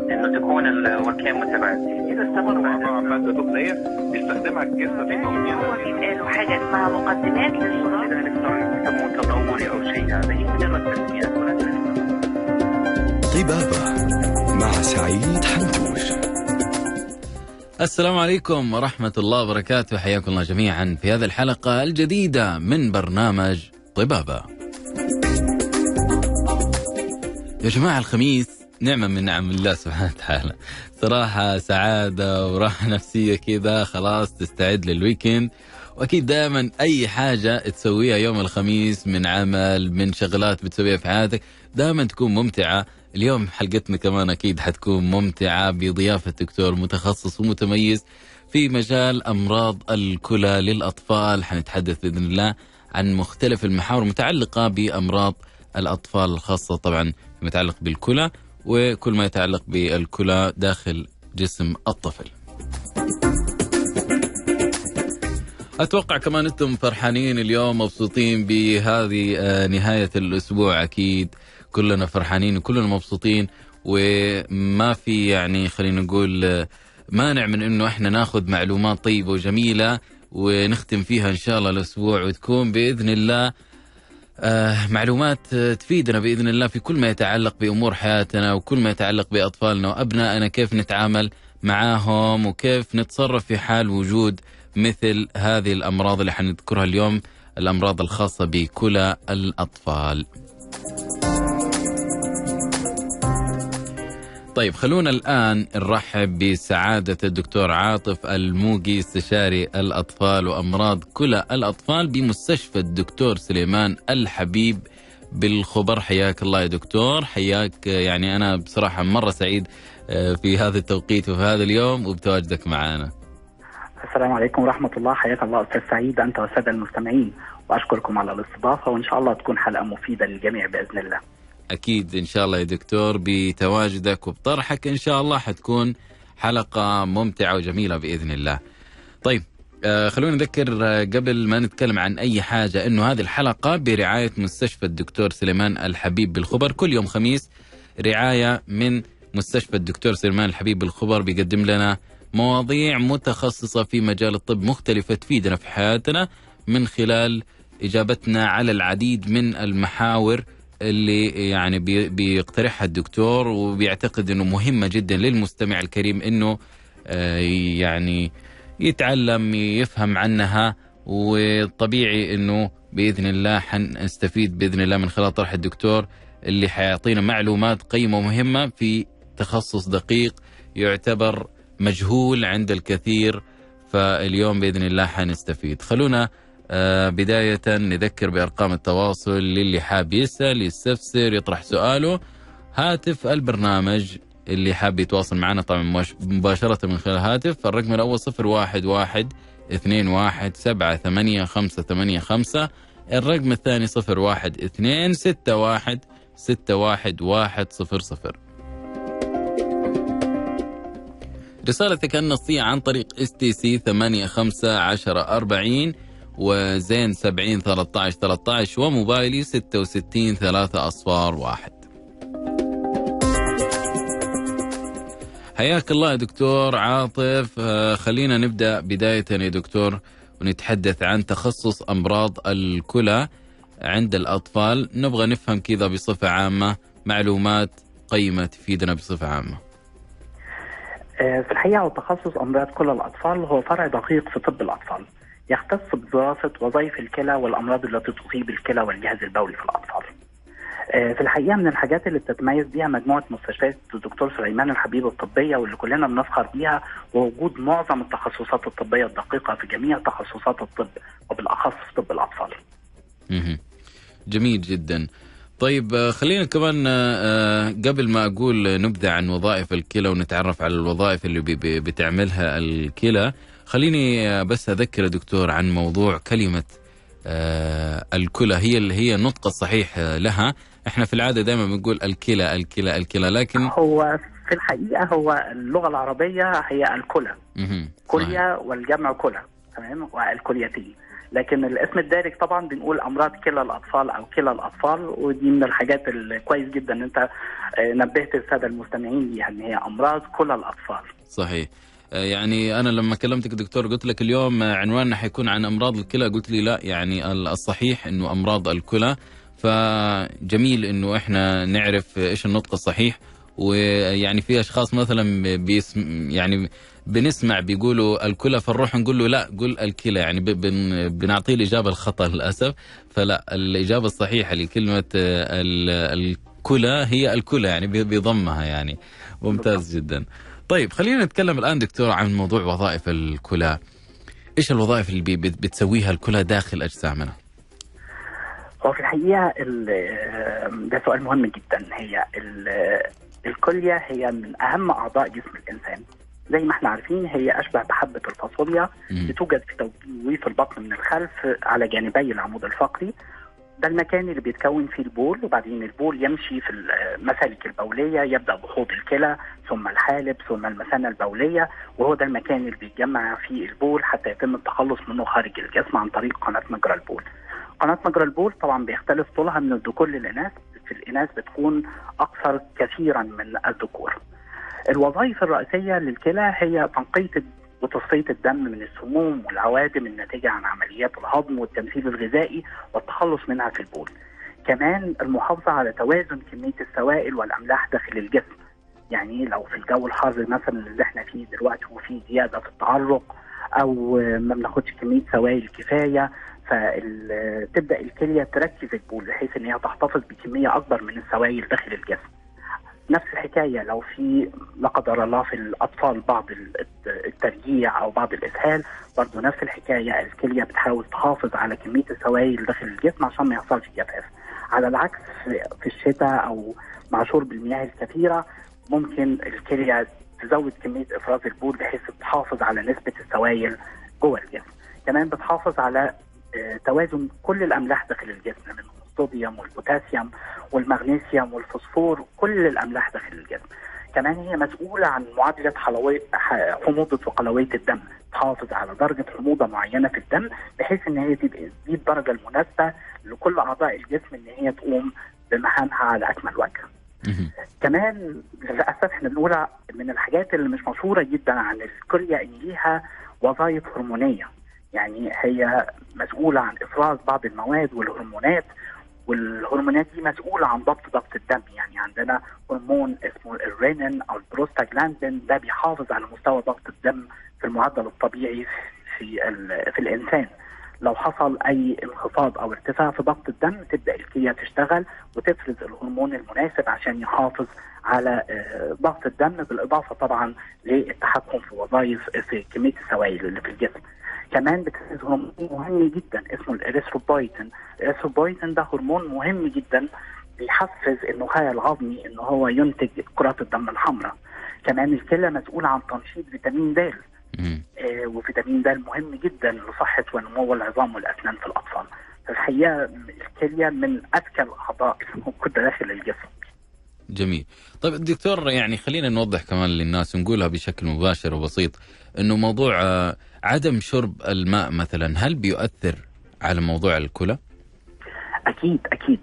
انه تكون الوركين متباعدين اذا استمروا مع بعض ماده دقنيه بيستخدمها الجسم في هو توجيه بيبقى له حاجه اسمها مقدمات للصداع لذلك صار يسموه تطوري او شيء هذا هي مجرد تسميات ولا طبابة مع سعيد حنتوش السلام عليكم ورحمة الله وبركاته حياكم الله جميعا في هذه الحلقة الجديدة من برنامج طبابة يا جماعة الخميس نعمة من نعم الله سبحانه وتعالى صراحة سعادة وراحة نفسية كذا خلاص تستعد للويكند واكيد دائما اي حاجه تسويها يوم الخميس من عمل من شغلات بتسويها في حياتك دائما تكون ممتعه اليوم حلقتنا كمان اكيد حتكون ممتعه بضيافه دكتور متخصص ومتميز في مجال امراض الكلى للاطفال حنتحدث باذن الله عن مختلف المحاور المتعلقه بامراض الاطفال الخاصه طبعا متعلق بالكلى وكل ما يتعلق بالكلى داخل جسم الطفل. اتوقع كمان انتم فرحانين اليوم مبسوطين بهذه آه، نهايه الاسبوع اكيد كلنا فرحانين وكلنا مبسوطين وما في يعني خلينا نقول آه، مانع من انه احنا ناخذ معلومات طيبه وجميله ونختم فيها ان شاء الله الاسبوع وتكون باذن الله آه معلومات آه، تفيدنا باذن الله في كل ما يتعلق بامور حياتنا وكل ما يتعلق باطفالنا وابنائنا كيف نتعامل معاهم وكيف نتصرف في حال وجود مثل هذه الامراض اللي حنذكرها اليوم الامراض الخاصه بكلى الاطفال. طيب خلونا الان نرحب بسعاده الدكتور عاطف الموقي استشاري الاطفال وامراض كلى الاطفال بمستشفى الدكتور سليمان الحبيب بالخبر حياك الله يا دكتور حياك يعني انا بصراحه مره سعيد آه، في هذا التوقيت وفي هذا اليوم وبتواجدك معنا. السلام عليكم ورحمة الله حياك الله أستاذ سعيد أنت والسادة المستمعين وأشكركم على الاستضافة وإن شاء الله تكون حلقة مفيدة للجميع بإذن الله اكيد ان شاء الله يا دكتور بتواجدك وبطرحك ان شاء الله حتكون حلقه ممتعه وجميله باذن الله. طيب آه خلونا نذكر آه قبل ما نتكلم عن اي حاجه انه هذه الحلقه برعايه مستشفى الدكتور سليمان الحبيب بالخبر كل يوم خميس رعايه من مستشفى الدكتور سليمان الحبيب بالخبر بيقدم لنا مواضيع متخصصه في مجال الطب مختلفه تفيدنا في حياتنا من خلال اجابتنا على العديد من المحاور اللي يعني بي- بيقترحها الدكتور وبيعتقد انه مهمه جدا للمستمع الكريم انه آه، يعني يتعلم يفهم عنها وطبيعي انه باذن الله حنستفيد باذن الله من خلال طرح الدكتور اللي حيعطينا معلومات قيمه ومهمه في تخصص دقيق يعتبر مجهول عند الكثير فاليوم باذن الله حنستفيد خلونا آه، بداية نذكر بأرقام التواصل للي حاب يسأل يستفسر يطرح سؤاله هاتف البرنامج اللي حاب يتواصل معنا طبعا مش- مباشرة من خلال الهاتف الرقم الأول 011 21 7 8 5 8 5 الرقم الثاني 012 61 61 100 رسالتك النصية عن طريق اس تي سي 8 5 10 40 وزين 70 13 13 وموبايلي 66 3 اصفار واحد حياك الله يا دكتور عاطف آه، خلينا نبدا بدايه يا دكتور ونتحدث عن تخصص امراض الكلى عند الاطفال نبغى نفهم كذا بصفه عامه معلومات قيمه تفيدنا بصفه عامه آه، في الحقيقة وتخصص أمراض كل الأطفال هو فرع دقيق في طب الأطفال يختص بدراسة وظائف الكلى والأمراض التي تصيب الكلى والجهاز البولي في الأطفال آه، في الحقيقة من الحاجات اللي بتتميز بيها مجموعة مستشفيات الدكتور سليمان الحبيب الطبية واللي كلنا بنفخر بيها ووجود معظم التخصصات الطبية الدقيقة في جميع تخصصات الطب وبالأخص في طب الأطفال مهم. جميل جدا طيب آه، خلينا كمان آه، آه، قبل ما اقول نبذه عن وظائف الكلى ونتعرف على الوظائف اللي بي- بي- بتعملها الكلى خليني آه، بس اذكر يا دكتور عن موضوع كلمه آه، الكلى هي اللي هي النطق الصحيح آه، لها احنا في العاده دائما بنقول الكلى الكلى الكلى لكن هو في الحقيقة هو اللغة العربية هي الكلى مهم. صحيح. كلية والجمع كلى تمام والكليتين لكن الاسم الدارج طبعا بنقول امراض كلى الاطفال او كلى الاطفال ودي من الحاجات الكويس جدا ان انت آه، نبهت الساده المستمعين ليها ان هي امراض كلى الاطفال صحيح آه، يعني انا لما كلمتك دكتور قلت لك اليوم آه، عنواننا حيكون عن امراض الكلى قلت لي لا يعني ال- الصحيح انه امراض الكلى فجميل انه احنا نعرف ايش النطق الصحيح ويعني في اشخاص مثلا بيسم يعني بنسمع بيقولوا الكلى فنروح نقول له لا قل الكلى يعني ب- بن بنعطيه الاجابه الخطا للاسف فلا الاجابه الصحيحه لكلمه آه، ال- الكلى هي الكلى يعني ب- بضمها يعني ممتاز جدا طيب خلينا نتكلم الان دكتور عن موضوع وظائف الكلى ايش الوظائف اللي بي- بت- بتسويها الكلى داخل اجسامنا هو في الحقيقه ال- ده سؤال مهم جدا هي ال- الكليه هي من اهم اعضاء جسم الانسان زي ما احنا عارفين هي اشبه بحبه الفاصوليا مم. بتوجد في تجويف البطن من الخلف على جانبي العمود الفقري ده المكان اللي بيتكون فيه البول وبعدين البول يمشي في المسالك البولية يبدأ بحوض الكلى ثم الحالب ثم المثانة البولية وهو ده المكان اللي بيتجمع فيه البول حتى يتم التخلص منه خارج الجسم عن طريق قناة مجرى البول قناة مجرى البول طبعا بيختلف طولها من الذكور للإناث في الإناث بتكون أكثر كثيرا من الذكور الوظائف الرئيسية للكلى هي تنقية وتصفية الدم من السموم والعوادم الناتجة عن عمليات الهضم والتمثيل الغذائي والتخلص منها في البول. كمان المحافظة على توازن كمية السوائل والأملاح داخل الجسم. يعني لو في الجو الحار مثلا اللي احنا فيه دلوقتي وفي زيادة في التعرق أو ما بناخدش كمية سوائل كفاية فتبدأ الكلية تركز البول بحيث إن هي تحتفظ بكمية أكبر من السوائل داخل الجسم. نفس الحكاية لو في لا قدر الله في الأطفال بعض الترجيع أو بعض الإسهال برضه نفس الحكاية الكلية بتحاول تحافظ على كمية السوائل داخل الجسم عشان ما يحصلش جفاف على العكس في- في الشتاء أو مع شرب المياه الكثيرة ممكن الكلية تزود كمية إفراز البول بحيث تحافظ على نسبة السوائل جوه الجسم كمان بتحافظ على آه، توازن كل الأملاح داخل الجسم من الصوديوم والبوتاسيوم والمغنيسيوم والفوسفور كل الاملاح داخل الجسم كمان هي مسؤوله عن معادله حلوية ح- حموضه وقلويه الدم تحافظ على درجه حموضه معينه في الدم بحيث ان هي تبقى دي الدرجه المناسبه لكل اعضاء الجسم ان هي تقوم بمهامها على اكمل وجه مهم. كمان للاسف احنا بنقول من الحاجات اللي مش مشهوره جدا عن الكليه ان ليها وظائف هرمونيه يعني هي مسؤوله عن افراز بعض المواد والهرمونات والهرمونات دي مسؤوله عن ضبط ضغط الدم يعني عندنا هرمون اسمه الرينين او البروستاجلاندين ده بيحافظ على مستوى ضغط الدم في المعدل الطبيعي في ال- في الانسان لو حصل اي انخفاض او ارتفاع في ضغط الدم تبدا الكليه تشتغل وتفرز الهرمون المناسب عشان يحافظ على آه، ضغط الدم بالاضافه طبعا للتحكم في وظائف في كميه السوائل اللي في الجسم. كمان بتفرز هرمون مهم جدا اسمه الاريثروبويتين، الاريثروبويتين ده هرمون مهم جدا بيحفز النخاع العظمي ان هو ينتج كرات الدم الحمراء. كمان الكلى مسؤوله عن تنشيط فيتامين د مهم. آه، وفيتامين د مهم جدا لصحه ونمو العظام والاسنان في الاطفال. فالحقيقه الكليه من اذكى الاعضاء الموجوده داخل الجسم. جميل طيب دكتور يعني خلينا نوضح كمان للناس ونقولها بشكل مباشر وبسيط انه موضوع آه، عدم شرب الماء مثلا هل بيؤثر على موضوع الكلى؟ اكيد اكيد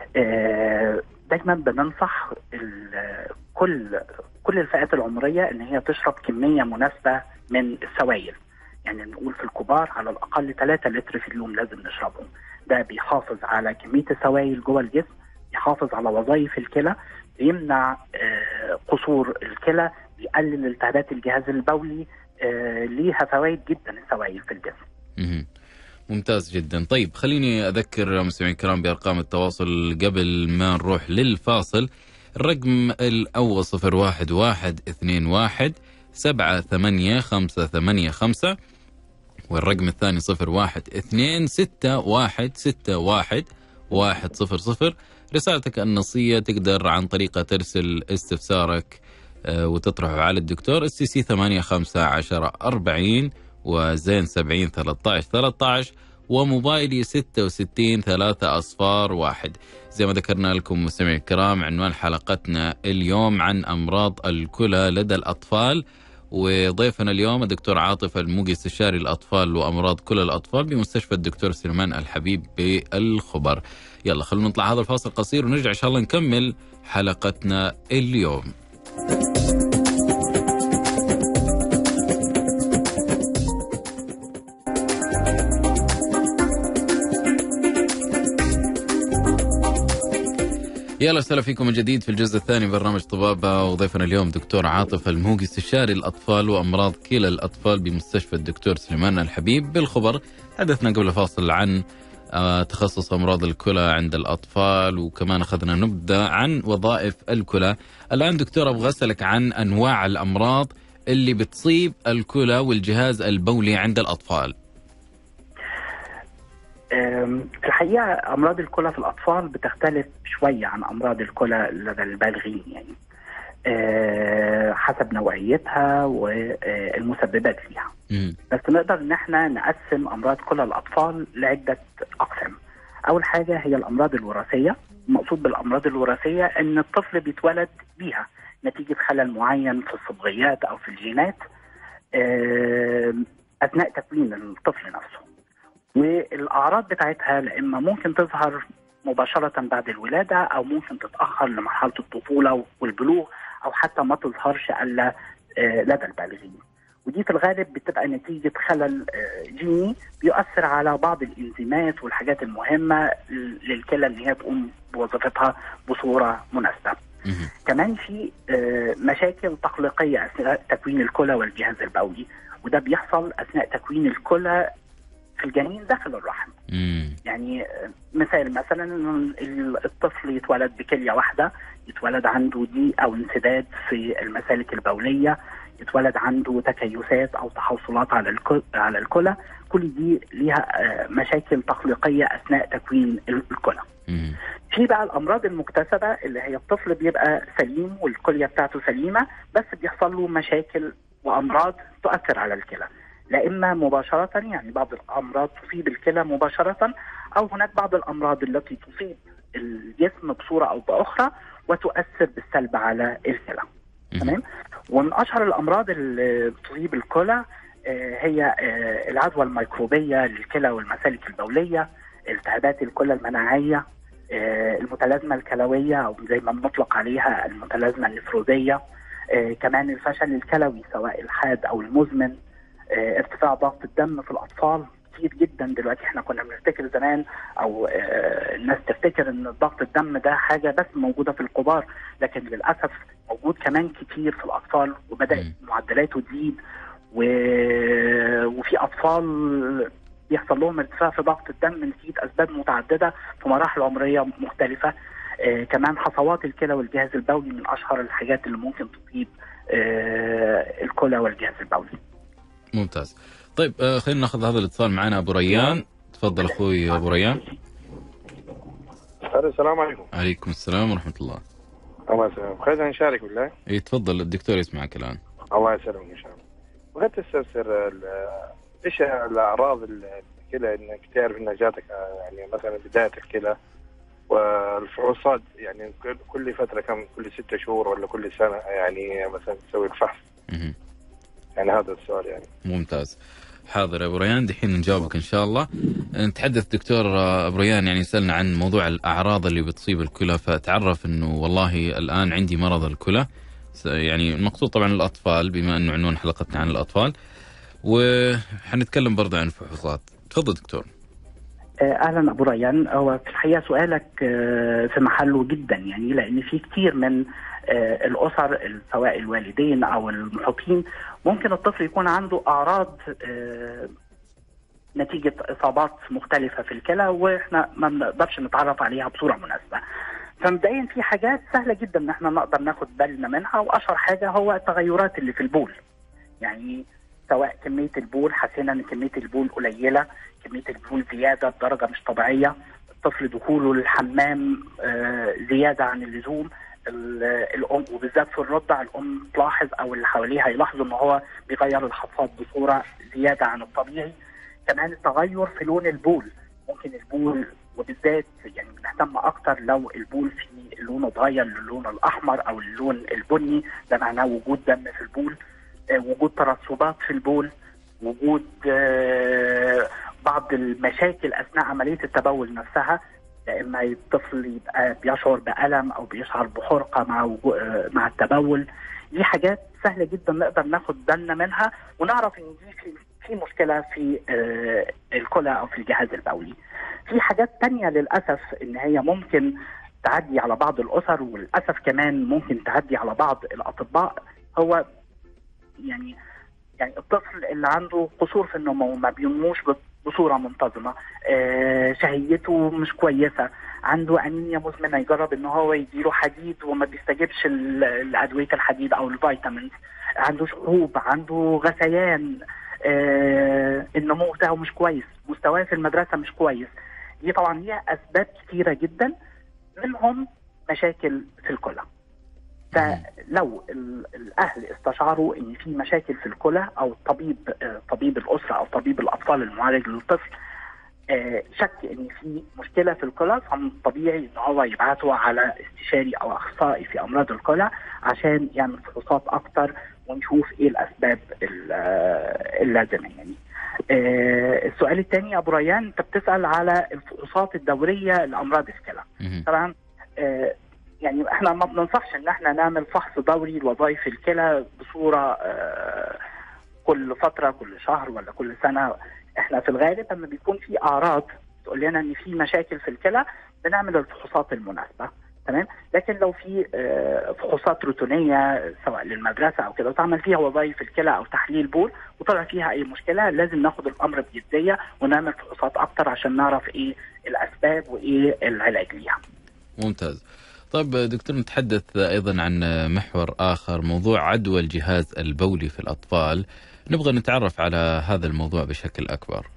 آه، دايما بننصح ال- كل كل الفئات العمريه ان هي تشرب كميه مناسبه من السوائل يعني نقول في الكبار على الاقل 3 لتر في اليوم لازم نشربهم ده بيحافظ على كميه السوائل جوه الجسم بيحافظ على وظائف الكلى بيمنع آه، قصور الكلى بيقلل التهابات الجهاز البولي آه، ليها فوائد جدا السوائل في الجسم مهم. ممتاز جدا طيب خليني أذكر مستمعين الكرام بأرقام التواصل قبل ما نروح للفاصل الرقم الأول صفر واحد واحد اثنين واحد سبعة ثمانية خمسة ثمانية خمسة والرقم الثاني صفر واحد اثنين ستة واحد ستة واحد واحد صفر صفر رسالتك النصية تقدر عن طريقة ترسل استفسارك آه، وتطرحه على الدكتور اس سي 8 5 10 40 وزين 70 13 13 وموبايلي 66 3 أصفار واحد زي ما ذكرنا لكم مستمعي الكرام عنوان حلقتنا اليوم عن أمراض الكلى لدى الأطفال وضيفنا اليوم الدكتور عاطف الموقي استشاري الاطفال وامراض كل الاطفال بمستشفى الدكتور سليمان الحبيب بالخبر. يلا خلونا نطلع هذا الفاصل قصير ونرجع ان شاء الله نكمل حلقتنا اليوم. يلا وسهلا فيكم من جديد في الجزء الثاني من برنامج طبابة وضيفنا اليوم دكتور عاطف الموقي استشاري الأطفال وأمراض كلى الأطفال بمستشفى الدكتور سليمان الحبيب بالخبر حدثنا قبل فاصل عن آه، تخصص أمراض الكلى عند الأطفال وكمان أخذنا نبذة عن وظائف الكلى الآن دكتور أبغى أسألك عن أنواع الأمراض اللي بتصيب الكلى والجهاز البولي عند الأطفال أم، في الحقيقة أمراض الكلى في الأطفال بتختلف شوية عن أمراض الكلى لدى البالغين يعني أه، حسب نوعيتها والمسببات ليها مم. بس نقدر ان احنا نقسم امراض كلى الاطفال لعده اقسام. اول حاجه هي الامراض الوراثيه، المقصود بالامراض الوراثيه ان الطفل بيتولد بيها نتيجه خلل معين في الصبغيات او في الجينات آه، اثناء تكوين الطفل نفسه. والاعراض بتاعتها لا اما ممكن تظهر مباشره بعد الولاده او ممكن تتاخر لمرحله الطفوله والبلوغ او حتى ما تظهرش الا آه، لدى البالغين. ودي في الغالب بتبقى نتيجة خلل آه، جيني بيؤثر على بعض الإنزيمات والحاجات المهمة للكلى إن هي تقوم بوظيفتها بصورة مناسبة. مم. كمان في آه، مشاكل تخليقية أثناء تكوين الكلى والجهاز البولي وده بيحصل أثناء تكوين الكلى في الجنين داخل الرحم. مم. يعني آه، مثال مثلا إن ال- الطفل يتولد بكليه واحده يتولد عنده ضيق او انسداد في المسالك البوليه يتولد عنده تكيسات او تحوصلات على الكل على الكلى كل دي ليها آه، مشاكل تخليقيه اثناء تكوين ال- الكلى مم. في بقى الامراض المكتسبه اللي هي الطفل بيبقى سليم والكليه بتاعته سليمه بس بيحصل له مشاكل وامراض تؤثر على الكلى لا اما مباشره يعني بعض الامراض تصيب الكلى مباشره او هناك بعض الامراض التي تصيب الجسم بصوره او باخرى وتؤثر بالسلب على الكلى مم. تمام ومن اشهر الامراض اللي تصيب الكلى آه، هي آه، العدوى الميكروبيه للكلى والمسالك البوليه التهابات الكلى المناعيه آه، المتلازمه الكلويه او زي ما بنطلق عليها المتلازمه النفروزيه آه، كمان الفشل الكلوي سواء الحاد او المزمن آه، ارتفاع ضغط الدم في الاطفال كتير جدا دلوقتي احنا كنا بنفتكر زمان او آه، الناس تفتكر ان ضغط الدم ده حاجه بس موجوده في الكبار لكن للاسف موجود كمان كتير في الاطفال وبدات مم. معدلاته تزيد و... وفي اطفال بيحصل لهم ارتفاع في ضغط الدم نتيجه اسباب متعدده في مراحل عمريه مختلفه آه كمان حصوات الكلى والجهاز البولي من اشهر الحاجات اللي ممكن تصيب آه الكلى والجهاز البولي ممتاز طيب آه خلينا ناخذ هذا الاتصال معنا ابو ريان تفضل اخوي ابو ريان الو السلام عليكم عليكم السلام ورحمه الله الله يسلمك خلينا نشارك بالله اي تفضل الدكتور يسمعك الان الله يسلمك ان شاء الله بغيت استفسر ال- ايش الاعراض الكلى انك تعرف انها جاتك يعني مثلا بدايه الكلى والفحوصات يعني كل- كل فتره كم كل ستة شهور ولا كل سنه يعني مثلا تسوي الفحص مهم. يعني هذا السؤال يعني ممتاز حاضر يا ابو ريان دحين نجاوبك ان شاء الله نتحدث دكتور آه، ابو ريان يعني سالنا عن موضوع الاعراض اللي بتصيب الكلى فتعرف انه والله الان عندي مرض الكلى س- يعني المقصود طبعا الاطفال بما انه عنوان حلقتنا عن الاطفال وحنتكلم برضه عن الفحوصات تفضل دكتور آه، اهلا ابو ريان هو في الحقيقه سؤالك آه، في محله جدا يعني لان في كتير من آه، الاسر سواء الوالدين او المحيطين ممكن الطفل يكون عنده اعراض آه، نتيجه اصابات مختلفه في الكلى واحنا ما بنقدرش نتعرف عليها بصوره مناسبه. فمبدئيا في حاجات سهله جدا ان احنا نقدر ناخد بالنا منها واشهر حاجه هو التغيرات اللي في البول. يعني سواء كميه البول حسينا ان كميه البول قليله كميه البول زياده بدرجه مش طبيعيه الطفل دخوله للحمام آه، زياده عن اللزوم ال- الام وبالذات في الرضع الام تلاحظ او اللي حواليها يلاحظوا ان هو بيغير الحصاد بصوره زياده عن الطبيعي كمان التغير في لون البول ممكن البول وبالذات يعني بنهتم اكتر لو البول في لونه اتغير للون الاحمر او اللون البني ده معناه وجود دم في البول آه، وجود ترسبات في البول وجود آه، بعض المشاكل اثناء عمليه التبول نفسها يا اما الطفل يبقى بيشعر بالم او بيشعر بحرقه مع وجو- آه، مع التبول دي حاجات سهله جدا نقدر ناخد بالنا منها ونعرف ان دي في في مشكله في آه، الكلى او في الجهاز البولي. في حاجات تانية للاسف ان هي ممكن تعدي على بعض الاسر وللاسف كمان ممكن تعدي على بعض الاطباء هو يعني يعني الطفل اللي عنده قصور في النمو ما بينموش ب- بصوره منتظمه آه شهيته مش كويسه عنده انيميا مزمنه يجرب ان هو يديله حديد وما بيستجيبش ل- لادويه الحديد او الفيتامينز عنده شعوب عنده غثيان آه النمو بتاعه مش كويس مستواه في المدرسه مش كويس دي طبعا ليها اسباب كثيره جدا منهم مشاكل في الكلى فلو ال- الاهل استشعروا ان في مشاكل في الكلى او طبيب آه، طبيب الاسره او طبيب الاطفال المعالج للطفل آه، شك ان في مشكله في الكلى فمن الطبيعي ان هو يبعته على استشاري او اخصائي في امراض الكلى عشان يعمل فحوصات اكتر ونشوف ايه الاسباب ال- آه، اللازمه يعني. آه، السؤال الثاني يا ابو ريان انت بتسال على الفحوصات الدوريه لامراض الكلى. مهم. طبعا آه، يعني احنا ما بننصحش ان احنا نعمل فحص دوري لوظائف الكلى بصوره آه، كل فتره كل شهر ولا كل سنه احنا في الغالب لما بيكون في اعراض تقول لنا ان في مشاكل في الكلى بنعمل الفحوصات المناسبه تمام لكن لو في آه، فحوصات روتينيه سواء للمدرسه او كده وتعمل فيها وظائف الكلى او تحليل بول وطلع فيها اي مشكله لازم ناخد الامر بجديه ونعمل فحوصات اكتر عشان نعرف ايه الاسباب وايه العلاج ليها ممتاز طيب دكتور نتحدث ايضا عن محور اخر موضوع عدوى الجهاز البولي في الاطفال نبغى نتعرف على هذا الموضوع بشكل اكبر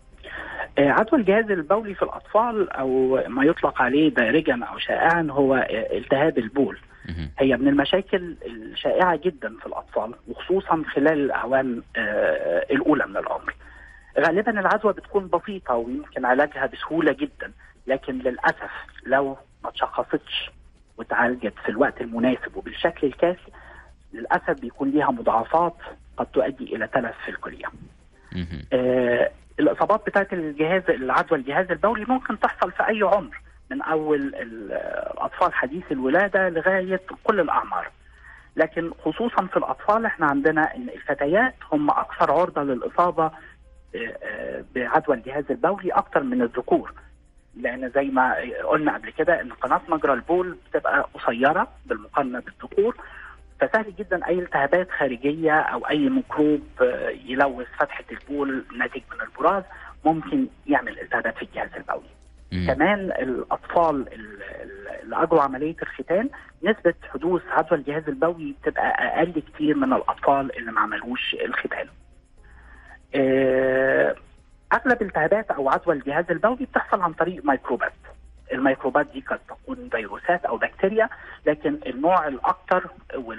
آه، عدوى الجهاز البولي في الأطفال أو ما يطلق عليه دارجا أو شائعا هو آه، التهاب البول مهم. هي من المشاكل الشائعة جدا في الأطفال وخصوصا خلال الأعوام آه، الأولى من العمر غالبا العدوى بتكون بسيطة ويمكن علاجها بسهولة جدا لكن للأسف لو ما تشخصتش وتعالجت في الوقت المناسب وبالشكل الكافي للأسف بيكون ليها مضاعفات قد تؤدي إلى تلف في الكلية مهم. آه، الاصابات بتاعت الجهاز العدوى الجهاز البولي ممكن تحصل في اي عمر من اول ال- الاطفال حديث الولاده لغايه كل الاعمار لكن خصوصا في الاطفال احنا عندنا ان الفتيات هم اكثر عرضه للاصابه آه، آه، بعدوى الجهاز البولي اكثر من الذكور لان زي ما قلنا قبل كده ان قناه مجرى البول بتبقى قصيره بالمقارنه بالذكور فسهل جدا اي التهابات خارجيه او اي ميكروب آه، يلوث فتحه البول ناتج من البراز ممكن يعمل التهابات في الجهاز البولي. مهم. كمان الاطفال ال- ال- اللي اجروا عمليه الختان نسبه حدوث عدوى الجهاز البولي بتبقى اقل كتير من الاطفال اللي ما عملوش الختان. آه، اغلب التهابات او عدوى الجهاز البولي بتحصل عن طريق ميكروبات. الميكروبات دي قد تكون فيروسات او بكتيريا لكن النوع الاكثر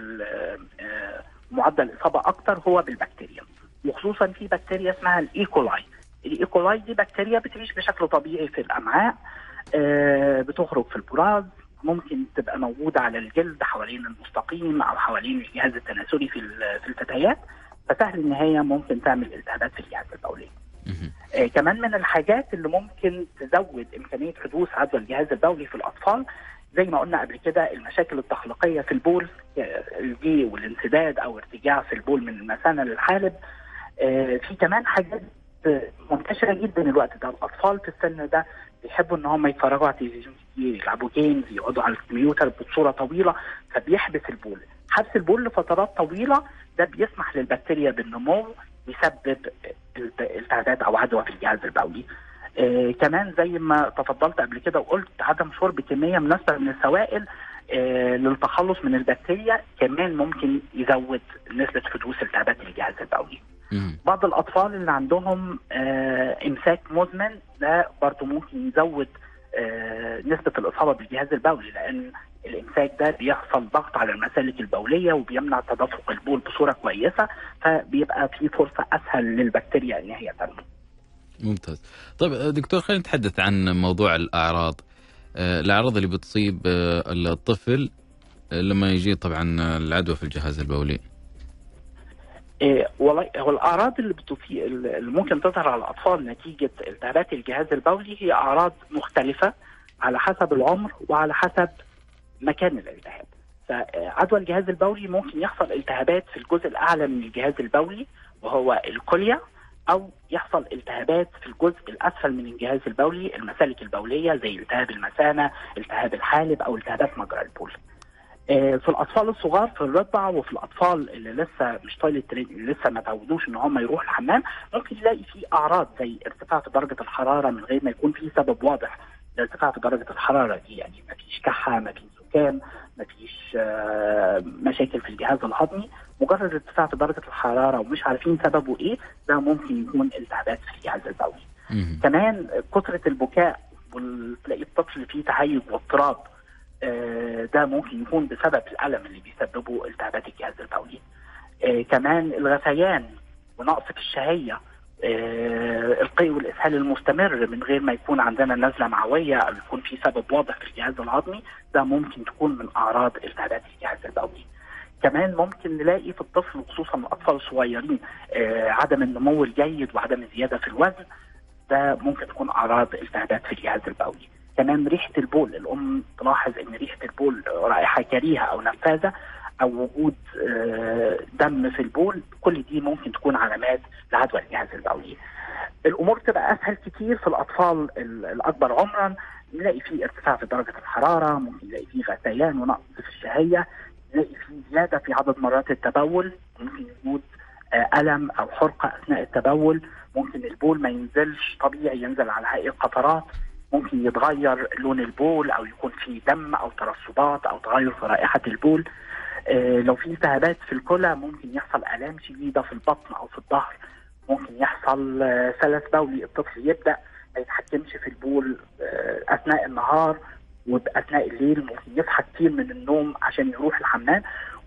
ومعدل الاصابه اكثر هو بالبكتيريا وخصوصا في بكتيريا اسمها الايكولاي الايكولاي دي بكتيريا بتعيش بشكل طبيعي في الامعاء آه، بتخرج في البراز ممكن تبقى موجوده على الجلد حوالين المستقيم او حوالين الجهاز التناسلي في ال- في الفتيات فسهل ان هي ممكن تعمل التهابات في الجهاز البولي مهم. آه، كمان من الحاجات اللي ممكن تزود امكانيه حدوث عدوى الجهاز البولي في الاطفال زي ما قلنا قبل كده المشاكل التخليقيه في البول آه، دي والانسداد او ارتجاع في البول من المثانه للحالب آه، في كمان حاجات آه، منتشره جدا الوقت ده الاطفال في السن ده بيحبوا ان هم يتفرجوا على التلفزيون كتير يلعبوا جيمز يقعدوا على الكمبيوتر بصوره طويله فبيحبس البول حبس البول لفترات طويله ده بيسمح للبكتيريا بالنمو يسبب الت- التهابات او عدوى في الجهاز البولي آه كمان زي ما تفضلت قبل كده وقلت عدم شرب كميه مناسبه من السوائل آه للتخلص من البكتيريا كمان ممكن يزود نسبه حدوث التهابات الجهاز البولي مهم. بعض الاطفال اللي عندهم آه امساك مزمن ده برضه ممكن يزود آه نسبه الاصابه بالجهاز البولي لان الامساك ده بيحصل ضغط على المسالك البوليه وبيمنع تدفق البول بصوره كويسه فبيبقى في فرصه اسهل للبكتيريا ان هي تنمو. ممتاز طيب دكتور خلينا نتحدث عن موضوع الاعراض آه، الاعراض اللي بتصيب آه، الطفل آه، لما يجي طبعا العدوى في الجهاز البولي إيه والله هو الاعراض اللي بتصيب اللي ممكن تظهر على الاطفال نتيجه التهابات الجهاز البولي هي اعراض مختلفه على حسب العمر وعلى حسب مكان الالتهاب. فعدوى الجهاز البولي ممكن يحصل التهابات في الجزء الاعلى من الجهاز البولي وهو الكليه او يحصل التهابات في الجزء الاسفل من الجهاز البولي المسالك البوليه زي التهاب المثانه، التهاب الحالب او التهابات مجرى البول. آه، في الاطفال الصغار في الرضع وفي الاطفال اللي لسه مش طايل الترين اللي لسه ما تعودوش ان هم يروحوا الحمام ممكن يلاقي في اعراض زي ارتفاع في درجه الحراره من غير ما يكون في سبب واضح لارتفاع في درجه الحراره دي يعني ما فيش كحه ما فيش زكام ما فيش آه، مشاكل في الجهاز الهضمي مجرد ارتفاع في درجه الحراره ومش عارفين سببه ايه ده ممكن يكون التهابات في الجهاز البولي مهم. كمان كثره البكاء وتلاقي الطفل فيه تهيج واضطراب آه، ده ممكن يكون بسبب الالم اللي بيسببه التهابات الجهاز البولي آه، كمان الغثيان ونقص في الشهيه آه، القيء والاسهال المستمر من غير ما يكون عندنا نزله معويه او يكون في سبب واضح في الجهاز الهضمي ده ممكن تكون من اعراض التهابات الجهاز البولي كمان ممكن نلاقي في الطفل وخصوصا الاطفال الصغيرين آه، عدم النمو الجيد وعدم الزياده في الوزن ده ممكن تكون اعراض التهابات في الجهاز البولي كمان ريحه البول الام تلاحظ ان ريحه البول رائحه كريهه او نفاذه او وجود آه، دم في البول كل دي ممكن تكون علامات لعدوى الجهاز البولي الامور تبقى اسهل كتير في الاطفال ال- الاكبر عمرا نلاقي فيه ارتفاع في درجه الحراره ممكن نلاقي فيه غثيان ونقص في الشهيه نلاقي فيه زياده في عدد مرات التبول ممكن وجود آه، الم او حرقه اثناء التبول ممكن البول ما ينزلش طبيعي ينزل على هيئه قطرات ممكن يتغير لون البول او يكون فيه دم او ترسبات او تغير في رائحه البول آه، لو في التهابات في الكلى ممكن يحصل الام شديده في البطن او في الظهر ممكن يحصل آه، سلس بولي الطفل يبدا ما يتحكمش في البول آه، اثناء النهار واثناء الليل ممكن يصحى كتير من النوم عشان يروح الحمام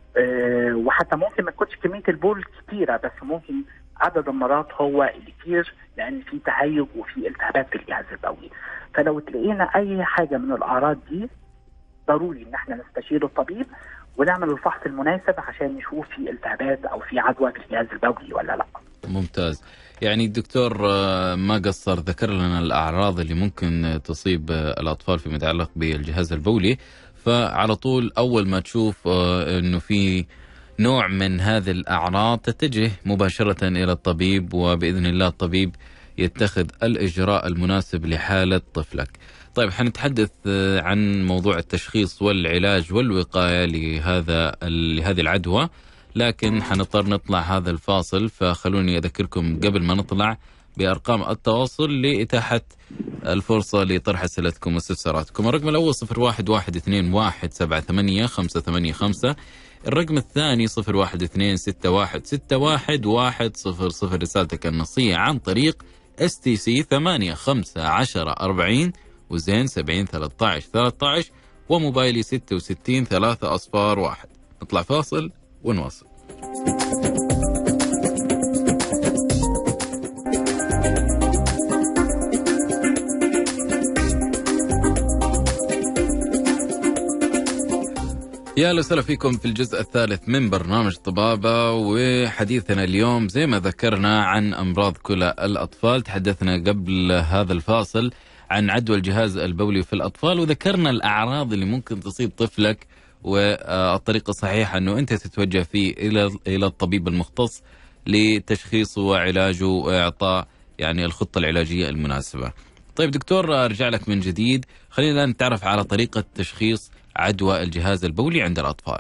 آه، وحتى ممكن ما تكونش كميه البول كتيره بس ممكن عدد المرات هو اللي كتير لان في تهيج وفي التهابات في الجهاز البولي فلو تلاقينا اي حاجه من الاعراض دي ضروري ان احنا نستشير الطبيب ونعمل الفحص المناسب عشان نشوف في التهابات او في عدوى في الجهاز البولي ولا لا ممتاز يعني الدكتور آه، ما قصر ذكر لنا الأعراض اللي ممكن آه، تصيب آه، الأطفال فيما يتعلق بالجهاز البولي فعلى طول أول ما تشوف آه، أنه في نوع من هذه الأعراض تتجه مباشرة إلى الطبيب وبإذن الله الطبيب يتخذ الإجراء المناسب لحالة طفلك طيب حنتحدث آه، عن موضوع التشخيص والعلاج والوقاية لهذا لهذه العدوى لكن حنضطر نطلع هذا الفاصل فخلوني أذكركم قبل ما نطلع بأرقام التواصل لإتاحة الفرصة لطرح أسئلتكم واستفساراتكم الرقم الأول صفر واحد واحد اثنين واحد سبعة ثمانية خمسة ثمانية خمسة الرقم الثاني صفر واحد اثنين ستة واحد ستة واحد واحد صفر صفر رسالتك النصية عن طريق اس تي سي ثمانية خمسة عشرة أربعين وزين سبعين ثلاثة عشر ثلاثة عشر وموبايلي ستة وستين ثلاثة أصفار واحد نطلع فاصل ونواصل يا اهلا وسهلا فيكم في الجزء الثالث من برنامج طبابة وحديثنا اليوم زي ما ذكرنا عن امراض كلى الاطفال تحدثنا قبل هذا الفاصل عن عدوى الجهاز البولي في الاطفال وذكرنا الاعراض اللي ممكن تصيب طفلك والطريقة الصحيحة انه انت تتوجه فيه الى الى الطبيب المختص لتشخيصه وعلاجه واعطاء يعني الخطة العلاجية المناسبة. طيب دكتور ارجع لك من جديد خلينا نتعرف على طريقة تشخيص عدوى الجهاز البولي عند الأطفال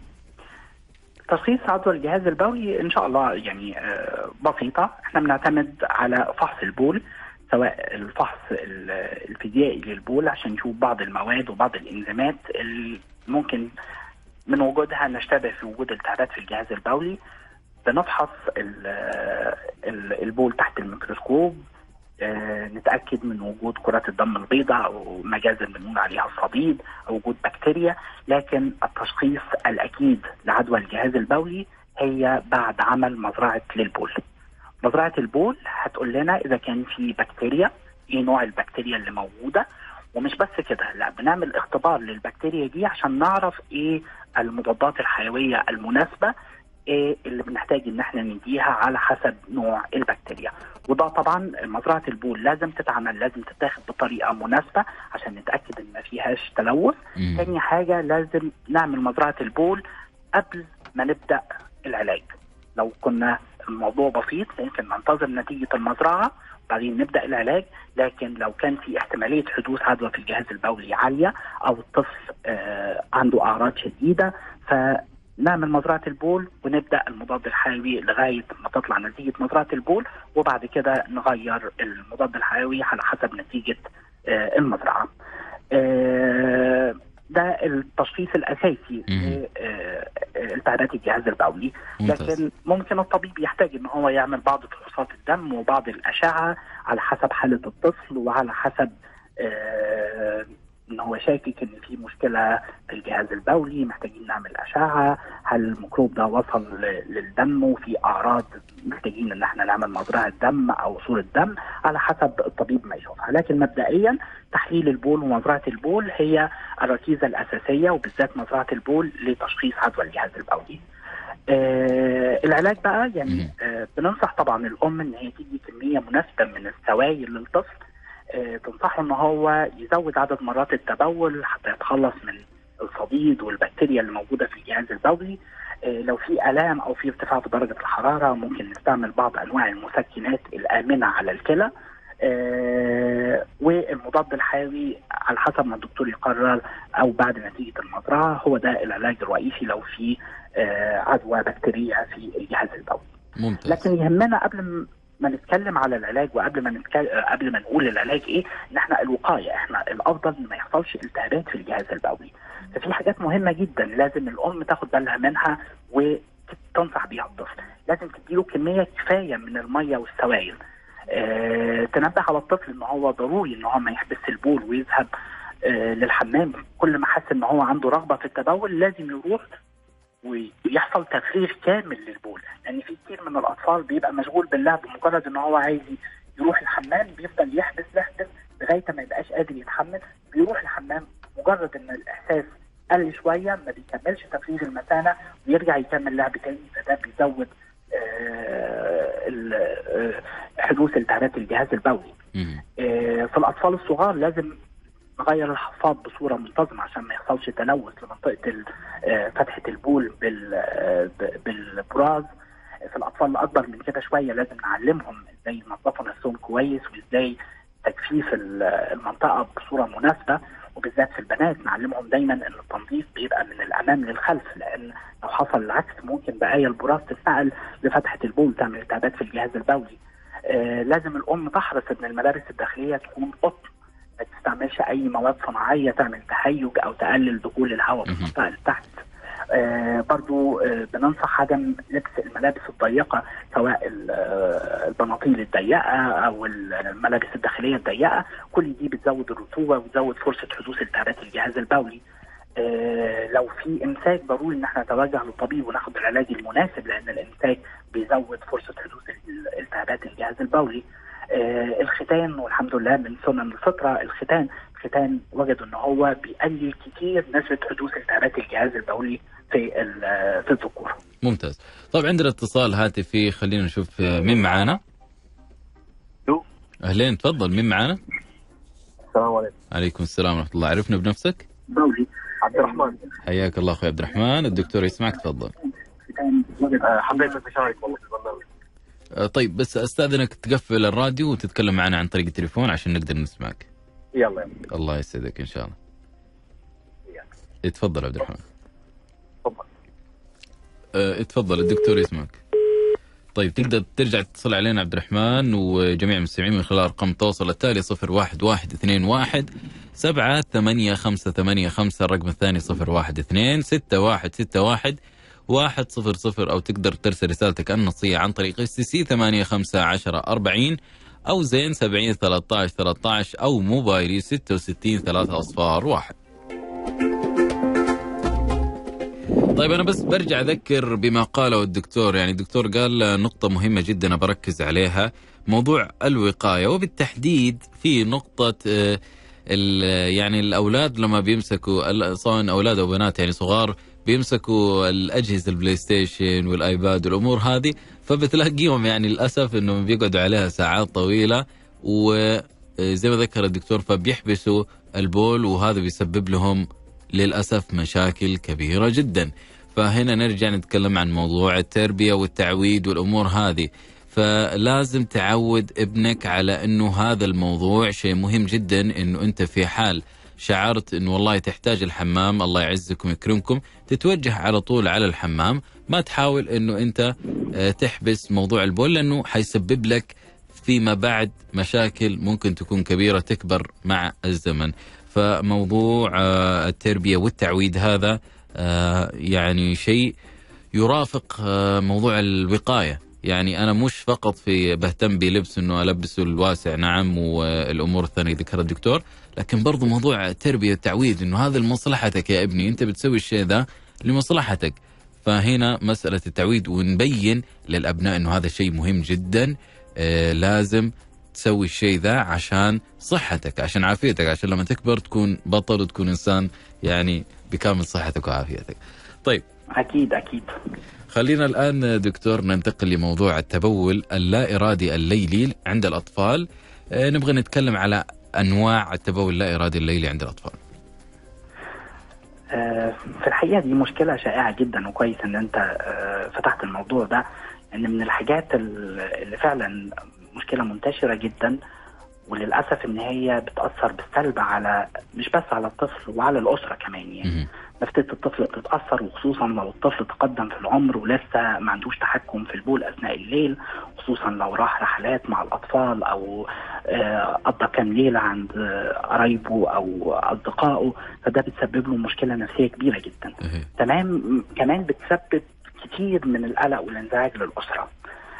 تشخيص عدوى الجهاز البولي ان شاء الله يعني آه، بسيطه احنا بنعتمد على فحص البول سواء الفحص ال- الفيزيائي للبول عشان نشوف بعض المواد وبعض الانزيمات اللي ممكن من وجودها نشتبه في وجود التهابات في الجهاز البولي بنفحص ال- ال- البول تحت الميكروسكوب آه، نتاكد من وجود كرات الدم البيضاء او مجازا بنقول عليها الصديد او وجود بكتيريا لكن التشخيص الاكيد لعدوى الجهاز البولي هي بعد عمل مزرعه للبول. مزرعه البول هتقول لنا اذا كان في بكتيريا ايه نوع البكتيريا اللي موجوده ومش بس كده لا بنعمل اختبار للبكتيريا دي عشان نعرف ايه المضادات الحيويه المناسبه ايه اللي بنحتاج ان احنا نديها على حسب نوع البكتيريا وده طبعا مزرعه البول لازم تتعمل لازم تتاخد بطريقه مناسبه عشان نتاكد ان ما فيهاش تلوث مم. تاني حاجه لازم نعمل مزرعه البول قبل ما نبدا العلاج لو كنا الموضوع بسيط ممكن ننتظر نتيجه المزرعه وبعدين نبدا العلاج لكن لو كان في احتماليه حدوث عدوى في الجهاز البولي عاليه او الطفل آه عنده اعراض شديده فنعمل مزرعه البول ونبدا المضاد الحيوي لغايه ما تطلع نتيجه مزرعه البول وبعد كده نغير المضاد الحيوي على حسب نتيجه آه المزرعه. آه ده التشخيص الاساسي مم. لالتهابات الجهاز البولي ممتاز لكن ممكن الطبيب يحتاج ان هو يعمل بعض فحوصات الدم وبعض الاشعه على حسب حاله الطفل وعلى حسب آه ان هو شاكك ان في مشكله في الجهاز البولي محتاجين نعمل اشعه هل الميكروب ده وصل ل- للدم وفي اعراض محتاجين ان احنا نعمل مزرعه دم او صوره دم على حسب الطبيب ما يشوفها لكن مبدئيا تحليل البول ومزرعه البول هي الركيزه الاساسيه وبالذات مزرعه البول لتشخيص عدوى الجهاز البولي. آه العلاج بقى يعني مم. آه بننصح طبعا الام ان هي تدي كميه مناسبه من السوائل للطفل آه تنصحه ان هو يزود عدد مرات التبول حتى يتخلص من الصديد والبكتيريا اللي موجوده في الجهاز البولي آه لو في الام او في ارتفاع في درجه الحراره ممكن نستعمل بعض انواع المسكنات الامنه على الكلى آه والمضاد الحيوي على حسب ما الدكتور يقرر او بعد نتيجه المزرعه هو ده العلاج الرئيسي لو في آه عدوى بكتيريا في الجهاز البولي. ممتاز لكن يهمنا قبل م- ما نتكلم على العلاج وقبل ما نتكلم قبل ما نقول العلاج ايه ان احنا الوقايه احنا الافضل ان ما يحصلش التهابات في الجهاز البولي ففي حاجات مهمه جدا لازم الام تاخد بالها منها وتنصح بيها الطفل لازم تديله كميه كفايه من الميه والسوائل آه تنبه على الطفل ان هو ضروري ان هو ما يحبس البول ويذهب آه للحمام كل ما حس ان هو عنده رغبه في التبول لازم يروح ويحصل تفريغ كامل للبول لان في كتير من الاطفال بيبقى مشغول باللعب مجرد ان هو عايز يروح الحمام بيفضل يحبس يحبس لغايه ما يبقاش قادر يتحمل بيروح الحمام مجرد ان الاحساس قل شويه ما بيكملش تفريغ المثانه ويرجع يكمل لعب تاني فده بيزود آه، ال- آه، حدوث التهابات الجهاز البولي مم. آه، في الاطفال الصغار لازم نغير الحفاض بصوره منتظمه عشان ما يحصلش تلوث لمنطقه ال- آه، فتحه البول بال- آه، ب- بالبراز في الاطفال الاكبر من كده شويه لازم نعلمهم ازاي ينظفوا نفسهم كويس وازاي تجفيف ال- المنطقه بصوره مناسبه وبالذات في البنات نعلمهم دايما ان التنظيف بيبقى من الامام للخلف لان لو حصل العكس ممكن بقايا البراز تتنقل لفتحه البول تعمل التهابات في الجهاز البولي. آه لازم الام تحرص ان الملابس الداخليه تكون قطن ما تستعملش اي مواد صناعيه تعمل تهيج او تقلل دخول الهواء في مهم. المنطقه اللي تحت. آه برضو آه بننصح عدم لبس الملابس الضيقه سواء ال- آه، البناطيل الضيقه او الملابس الداخليه الضيقه كل دي بتزود الرطوبه وتزود فرصه حدوث التهابات الجهاز البولي. آه لو في امساك ضروري ان احنا نتوجه للطبيب وناخد العلاج المناسب لان الامساك بيزود فرصه حدوث ال- التهابات الجهاز البولي. آه الختان والحمد لله من سنن الفطره الختان الختان وجدوا ان هو بيقلل كتير نسبه حدوث التهابات الجهاز البولي في ال- في الذكور. ممتاز طيب عندنا اتصال هاتفي خلينا نشوف آه، مين معانا ألو. اهلين تفضل مين معانا السلام عليكم عليكم السلام ورحمه الله عرفنا بنفسك بولي عبد الرحمن حياك الله اخوي عبد الرحمن الدكتور يسمعك تفضل ختان وجدوا آه، حبيت اشارك والله في البرنامج آه، طيب بس استاذنك تقفل الراديو وتتكلم معنا عن طريق التليفون عشان نقدر نسمعك يلا يلا الله يسعدك ان شاء الله إياك. إيه، تفضل عبد الرحمن تفضل آه، تفضل الدكتور يسمعك طيب تقدر ترجع تتصل علينا عبد الرحمن وجميع المستمعين من خلال ارقام التواصل التالي 01121 7 8 5 8 5 الرقم الثاني 012 6 1 6 1 واحد صفر صفر أو تقدر ترسل رسالتك النصية عن طريق اس سي ثمانية خمسة عشرة أربعين أو زين سبعين ثلاثة عشر ثلاثة عشر أو موبايلي ستة وستين ثلاثة أصفار واحد طيب أنا بس برجع أذكر بما قاله الدكتور يعني الدكتور قال نقطة مهمة جدا أنا بركز عليها موضوع الوقاية وبالتحديد في نقطة آه، ال- يعني الأولاد لما بيمسكوا ال- سواء أولاد أو بنات يعني صغار بيمسكوا الاجهزه البلاي ستيشن والايباد والامور هذه فبتلاقيهم يعني للاسف انهم بيقعدوا عليها ساعات طويله وزي ما ذكر الدكتور فبيحبسوا البول وهذا بيسبب لهم للاسف مشاكل كبيره جدا فهنا نرجع نتكلم عن موضوع التربيه والتعويد والامور هذه فلازم تعود ابنك على انه هذا الموضوع شيء مهم جدا انه انت في حال شعرت انه والله تحتاج الحمام الله يعزكم ويكرمكم تتوجه على طول على الحمام ما تحاول انه انت آه، تحبس موضوع البول لانه حيسبب لك فيما بعد مشاكل ممكن تكون كبيره تكبر مع الزمن فموضوع آه، التربيه والتعويد هذا آه، يعني شيء يرافق آه، موضوع الوقايه يعني انا مش فقط في بهتم بلبس انه البسه الواسع نعم والامور الثانيه ذكرها الدكتور لكن برضو موضوع التربيه والتعويد انه هذا لمصلحتك يا ابني انت بتسوي الشيء ذا لمصلحتك فهنا مساله التعويد ونبين للابناء انه هذا شيء مهم جدا آه لازم تسوي الشيء ذا عشان صحتك عشان عافيتك عشان لما تكبر تكون بطل وتكون انسان يعني بكامل صحتك وعافيتك طيب اكيد اكيد خلينا الآن دكتور ننتقل لموضوع التبول اللا إرادي الليلي عند الأطفال آه، نبغى نتكلم على أنواع التبول اللا إرادي الليلي عند الأطفال آه، في الحقيقه دي مشكله شائعه جدا وكويس ان انت آه، فتحت الموضوع ده ان من الحاجات ال- اللي فعلا مشكله منتشره جدا وللاسف ان هي بتاثر بالسلب على مش بس على الطفل وعلى الاسره كمان يعني مهم. نفسيه الطفل بتتاثر وخصوصا لو الطفل تقدم في العمر ولسه ما عندوش تحكم في البول اثناء الليل خصوصا لو راح رحلات مع الاطفال او آه، قضى كام ليله عند آه، قرايبه او اصدقائه فده بتسبب له مشكله نفسيه كبيره جدا إيه. تمام كمان بتسبب كتير من القلق والانزعاج للاسره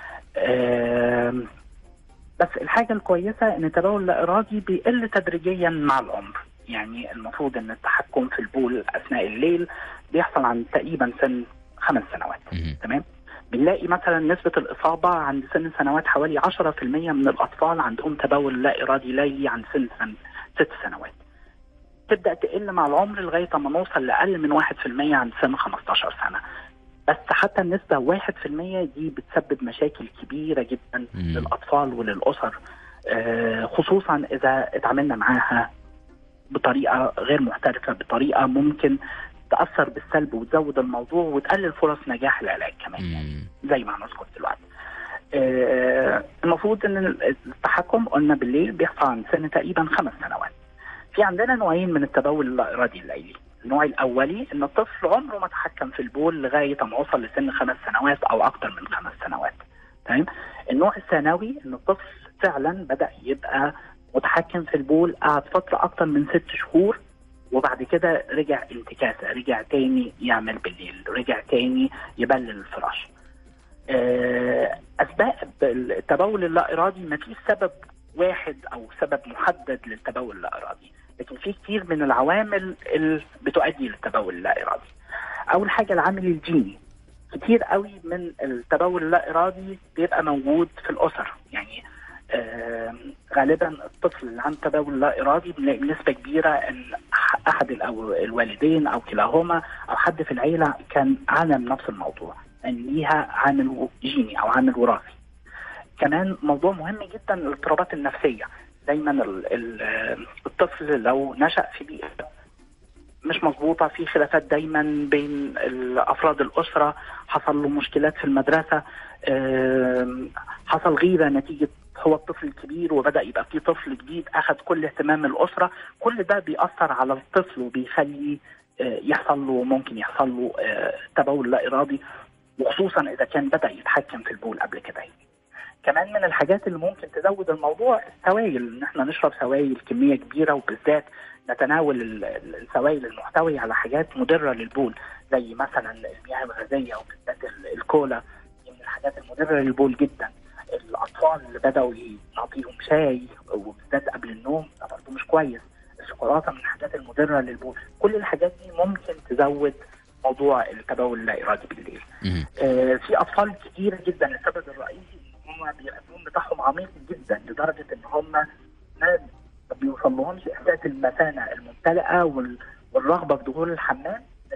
آم، بس الحاجه الكويسه ان التبول اللا ارادي بيقل تدريجيا مع العمر يعني المفروض ان التحكم في البول اثناء الليل بيحصل عند تقريبا سن خمس سنوات مهم. تمام بنلاقي مثلا نسبة الإصابة عند سن سنوات حوالي 10% من الأطفال عندهم تبول لا إرادي ليلي عند سن, سن ست سنوات تبدأ تقل مع العمر لغاية ما نوصل لأقل من 1% عند سن 15 سنة بس حتى النسبة 1% دي بتسبب مشاكل كبيرة جدا مم. للأطفال وللأسر آه، خصوصا إذا اتعاملنا معاها بطريقة غير محترفة بطريقة ممكن تأثر بالسلب وتزود الموضوع وتقلل فرص نجاح العلاج كمان مم. زي ما هنذكر دلوقتي. آه، المفروض ان التحكم قلنا بالليل بيحصل عند سن تقريبا خمس سنوات. في عندنا نوعين من التبول اللا ارادي الليلي. النوع الاولي ان الطفل عمره ما تحكم في البول لغايه ما وصل لسن خمس سنوات او اكثر من خمس سنوات. تمام؟ النوع الثانوي ان الطفل فعلا بدا يبقى متحكم في البول قعد فتره اكثر من ست شهور وبعد كده رجع انتكاسه رجع تاني يعمل بالليل رجع تاني يبلل الفراش آه، اسباب التبول اللا ارادي ما فيش سبب واحد او سبب محدد للتبول اللا ارادي لكن في كتير من العوامل اللي بتؤدي للتبول اللا ارادي اول حاجه العامل الجيني كتير قوي من التبول اللا ارادي بيبقى موجود في الاسر يعني آه غالبا الطفل اللي عنده تبول لا ارادي بنلاقي بنسبه كبيره ان ح- احد الأو- الوالدين او كلاهما او حد في العيله كان عانى من نفس الموضوع ان يعني ليها عامل جيني او عامل وراثي كمان موضوع مهم جدا الاضطرابات النفسيه دايما ال- ال- الطفل لو نشا في بيئه مش مظبوطه في خلافات دايما بين ال- افراد الاسره حصل له مشكلات في المدرسه آم، حصل غيره نتيجه هو الطفل الكبير وبدا يبقى في طفل جديد اخذ كل اهتمام الاسره كل ده بيأثر على الطفل وبيخلي آه، يحصل له ممكن يحصل له آه، تبول لا ارادي وخصوصا اذا كان بدا يتحكم في البول قبل كده كمان من الحاجات اللي ممكن تزود الموضوع السوائل ان احنا نشرب سوائل كميه كبيره وبالذات نتناول ال- ال- السوائل المحتويه على حاجات مضره للبول زي مثلا المياه الغازيه وبالذات ال- الكولا دي من الحاجات المضره للبول جدا الاطفال اللي بداوا نعطيهم شاي وبالذات قبل النوم ده برضه مش كويس الشوكولاته من الحاجات المضره للبول كل الحاجات دي ممكن تزود موضوع التبول اللا ارادي بالليل مهم. آه، في اطفال كتيره جدا السبب الرئيسي ان هم بيبقى النوم بتاعهم عميق جدا لدرجه ان هم ما ما بيوصل لهمش احساس المثانه الممتلئه وال- والرغبه في دخول الحمام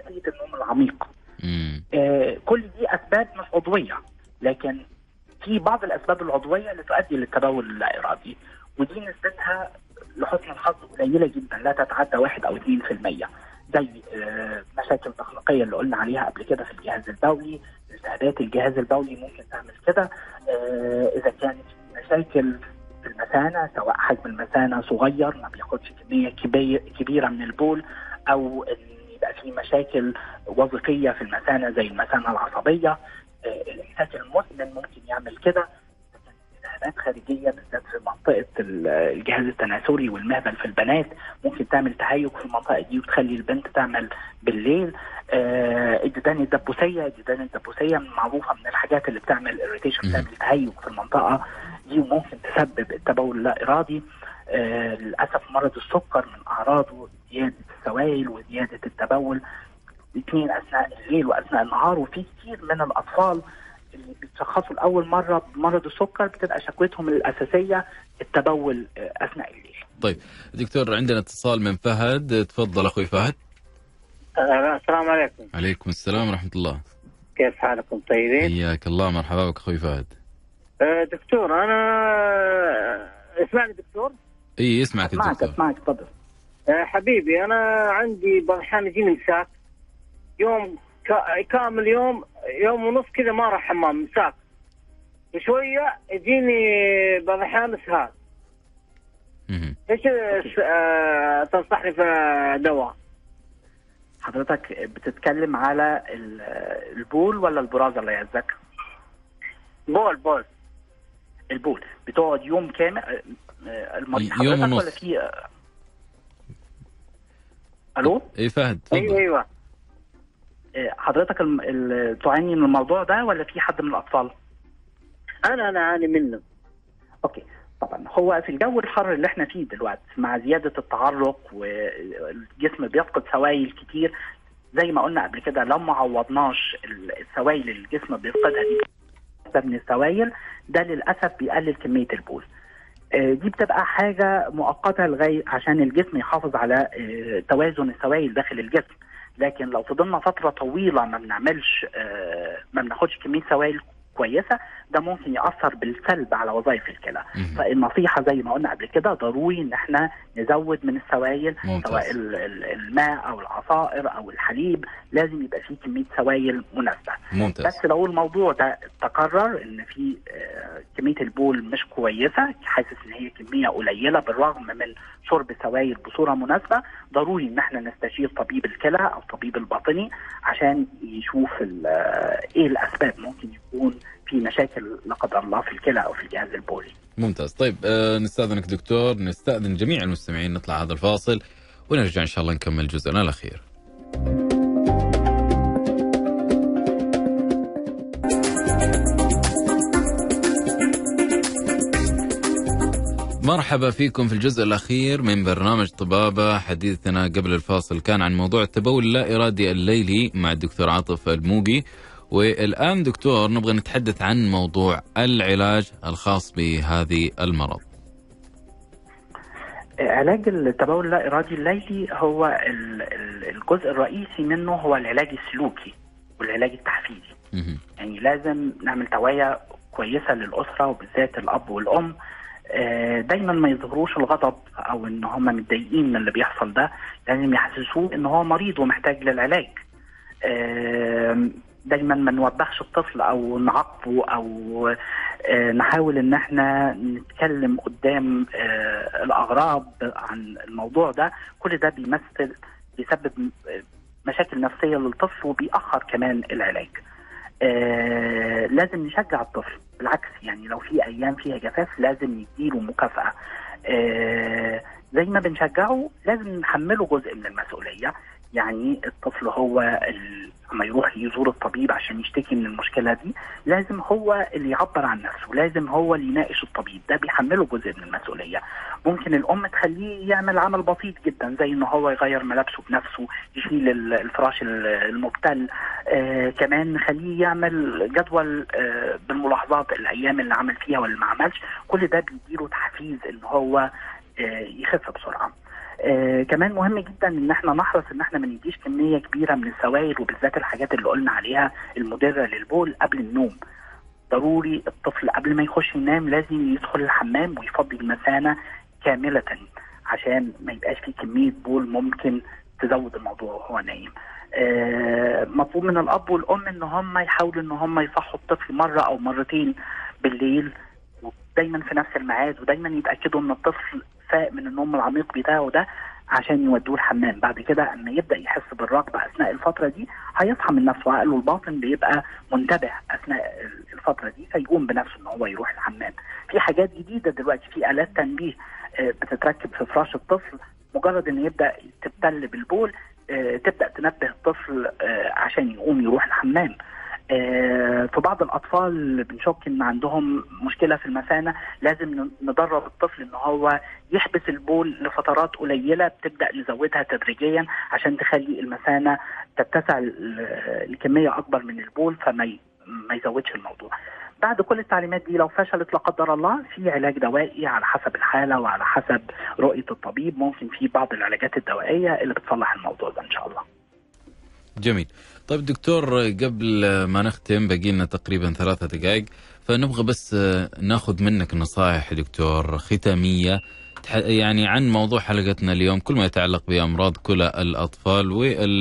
تقليد النوم العميق مم. آه، كل دي اسباب مش عضويه لكن في بعض الاسباب العضويه اللي تؤدي للتبول اللا ارادي ودي نسبتها لحسن الحظ قليله جدا لا تتعدى 1 او 2% زي آه، مشاكل تخليقيه اللي قلنا عليها قبل كده في الجهاز البولي التهابات الجهاز البولي ممكن تعمل كده آه، اذا كانت في مشاكل في المثانه سواء حجم المثانه صغير ما بياخدش كميه كبي- كبيره من البول او ان يبقى في مشاكل وظيفيه في المثانه زي المثانه العصبيه آه، الامساك المزمن ممكن يعمل كده لكن التهابات خارجيه بالذات في منطقه ال- الجهاز التناسلي والمهبل في البنات ممكن تعمل تهيج في المنطقه دي وتخلي البنت تعمل بالليل آه، الديدان الدبوسيه الديدان الدبوسيه معروفه من الحاجات اللي بتعمل اريتيشن مم. بتعمل تهيج في المنطقه دي وممكن تسبب التبول اللا ارادي آه، للاسف مرض السكر من اعراضه زياده السوائل وزياده التبول الاثنين اثناء الليل واثناء النهار وفي كتير من الاطفال اللي بيتشخصوا لاول مره بمرض السكر بتبقى شكوتهم الاساسيه التبول آه، اثناء الليل. طيب دكتور عندنا اتصال من فهد تفضل اخوي فهد آه، السلام عليكم عليكم السلام ورحمه الله كيف حالكم طيبين حياك الله مرحبا بك اخوي فهد آه، دكتور انا اسمعني دكتور اي اسمعك اسمعك الدكتور اسمعك تفضل. آه، حبيبي انا عندي بعض الاحيان يجيني مساك يوم كا- كامل يوم يوم ونص كذا ما راح حمام مساك وشويه يجيني بعض الاحيان اسهال مهم. ايش آه، تنصحني في دواء؟ حضرتك بتتكلم على ال- البول ولا البراز الله يعزك؟ بول بول البول بتقعد يوم كامل آه، آه، المريض يوم حضرتك ونص. ولا في آه، الو اي فهد ايوه تفضل ايوه آه، حضرتك الم- ال- تعاني من الموضوع ده ولا في حد من الاطفال؟ انا انا اعاني منه اوكي طبعا هو في الجو الحر اللي احنا فيه دلوقتي مع زياده التعرق والجسم بيفقد سوائل كتير زي ما قلنا قبل كده لو ما عوضناش ال- السوائل اللي الجسم بيفقدها دي ده من السوائل ده للاسف بيقلل كميه البول آه، دي بتبقى حاجه مؤقته لغايه عشان الجسم يحافظ على آه، توازن السوائل داخل الجسم لكن لو فضلنا فتره طويله ما بنعملش آه، ما بناخدش كميه سوائل كويسه ده ممكن ياثر بالسلب على وظائف الكلى مهم. فالنصيحه زي ما قلنا قبل كده ضروري ان احنا نزود من السوائل ممتاز. سواء ال- ال- الماء او العصائر او الحليب لازم يبقى فيه كميه سوائل مناسبه ممتاز بس لو الموضوع ده تكرر ان في آه، كميه البول مش كويسه حاسس ان هي كميه قليله بالرغم من شرب سوائل بصوره مناسبه ضروري ان احنا نستشير طبيب الكلى او طبيب الباطني عشان يشوف ال- آه، ايه الاسباب ممكن يكون في مشاكل لا قدر الله في الكلى او في الجهاز البولي ممتاز طيب آه نستاذنك دكتور نستاذن جميع المستمعين نطلع هذا الفاصل ونرجع ان شاء الله نكمل جزءنا الاخير مرحبا فيكم في الجزء الأخير من برنامج طبابة حديثنا قبل الفاصل كان عن موضوع التبول اللا إرادي الليلي مع الدكتور عاطف الموقي والآن دكتور نبغى نتحدث عن موضوع العلاج الخاص بهذه المرض علاج التبول اللا ارادي الليلي هو ال- ال- الجزء الرئيسي منه هو العلاج السلوكي والعلاج التحفيزي مهم. يعني لازم نعمل توعية كويسة للأسرة وبالذات الأب والأم آه، دايما ما يظهروش الغضب أو إن هم متضايقين من اللي بيحصل ده لازم يحسسوه إن هو مريض ومحتاج للعلاج آه، دايما ما نوبخش الطفل أو نعاقبه أو آه، نحاول إن احنا نتكلم قدام آه، الأغراب عن الموضوع ده كل ده بيمثل بيسبب آه، مشاكل نفسية للطفل وبيأخر كمان العلاج آه لازم نشجع الطفل بالعكس يعني لو في ايام فيها جفاف لازم نديله مكافاه آه زي ما بنشجعه لازم نحمله جزء من المسؤوليه يعني الطفل هو ال- لما يروح يزور الطبيب عشان يشتكي من المشكله دي لازم هو اللي يعبر عن نفسه لازم هو اللي يناقش الطبيب ده بيحمله جزء من المسؤوليه ممكن الام تخليه يعمل عمل بسيط جدا زي ان هو يغير ملابسه بنفسه يشيل ال- الفراش ال- المبتل آه كمان نخليه يعمل جدول آه بالملاحظات الايام اللي عمل فيها واللي ما عملش كل ده بيديله تحفيز ان هو آه يخف بسرعه آه كمان مهم جدا ان احنا نحرص ان احنا ما نديش كميه كبيره من السوائل وبالذات الحاجات اللي قلنا عليها المضره للبول قبل النوم ضروري الطفل قبل ما يخش ينام لازم يدخل الحمام ويفضي المثانه كامله عشان ما يبقاش فيه كميه بول ممكن تزود الموضوع وهو نايم آه، مطلوب من الاب والام ان هم يحاولوا ان هم يصحوا الطفل مره او مرتين بالليل ودايما في نفس الميعاد ودايما يتاكدوا ان الطفل فاق من النوم العميق بتاعه ده عشان يودوه الحمام بعد كده اما يبدا يحس بالرغبه اثناء الفتره دي هيصحى من نفسه عقله الباطن بيبقى منتبه اثناء الفتره دي فيقوم بنفسه ان هو يروح الحمام في حاجات جديده دلوقتي في الات تنبيه آه، بتتركب في فراش الطفل مجرد ان يبدا تبتل بالبول آه، تبدا تنبه الطفل آه، عشان يقوم يروح الحمام آه، في بعض الاطفال اللي بنشك ان عندهم مشكله في المثانه لازم ن- ندرب الطفل ان هو يحبس البول لفترات قليله بتبدا نزودها تدريجيا عشان تخلي المثانه تتسع ل- لكميه اكبر من البول فما ي- ما يزودش الموضوع بعد كل التعليمات دي لو فشلت لا قدر الله في علاج دوائي على حسب الحاله وعلى حسب رؤيه الطبيب ممكن في بعض العلاجات الدوائيه اللي بتصلح الموضوع ده ان شاء الله جميل طيب دكتور قبل ما نختم باقي لنا تقريبا ثلاثة دقائق فنبغى بس ناخذ منك نصائح دكتور ختامية تح- يعني عن موضوع حلقتنا اليوم كل ما يتعلق بأمراض كلى الأطفال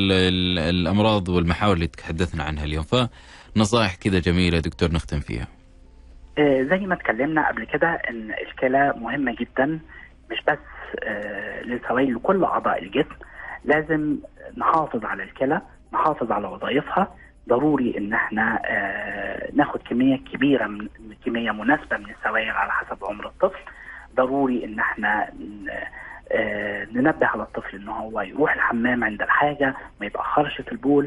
والأمراض والمحاور اللي تحدثنا عنها اليوم فنصائح كذا جميلة دكتور نختم فيها آه، زي ما اتكلمنا قبل كده ان الكلى مهمه جدا مش بس آه، للسوائل لكل اعضاء الجسم لازم نحافظ على الكلى نحافظ على وظائفها ضروري ان احنا آه، ناخد كميه كبيره من كميه مناسبه من السوائل على حسب عمر الطفل ضروري ان احنا ن- آه، ننبه على الطفل ان هو يروح الحمام عند الحاجه ما يتاخرش في البول